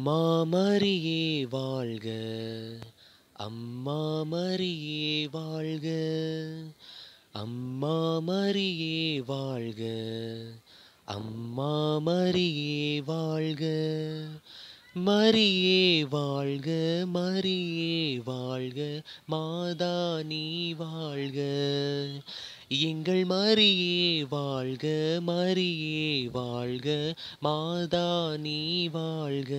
அம்மா மரியே வாழ்க அம்மா மரியே வாழ்க அம்மா மரியே வாழ்க அம்மா மரியே வாழ்க மரியே வாழ்க மரியே வாழ்க மாதா நீ வாழ்க எங்கள் மரியே வாழ்க மரியே வாழ்க மாதா நீ வாழ்க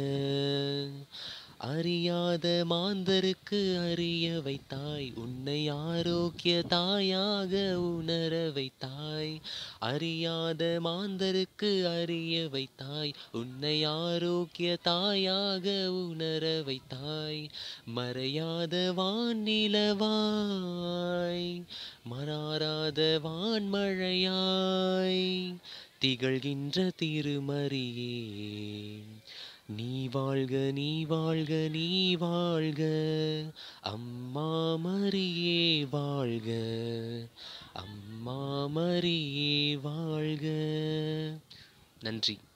அறியாத மாந்தருக்கு அறிய வைத்தாய் உன்னை ஆரோக்கிய தாயாக உணர வைத்தாய் அறியாத மாந்தருக்கு அறிய வைத்தாய் உன்னை ஆரோக்கிய தாயாக உணர வைத்தாய் மறையாத வானிலவாய் மறாராத வான்மழையாய் திகழ்கின்ற திருமறியே நீ வாழ்க நீ வாழ்க நீ வாழ்க அம்மா மரியே வாழ்க அம்மா மரியே வாழ்க நன்றி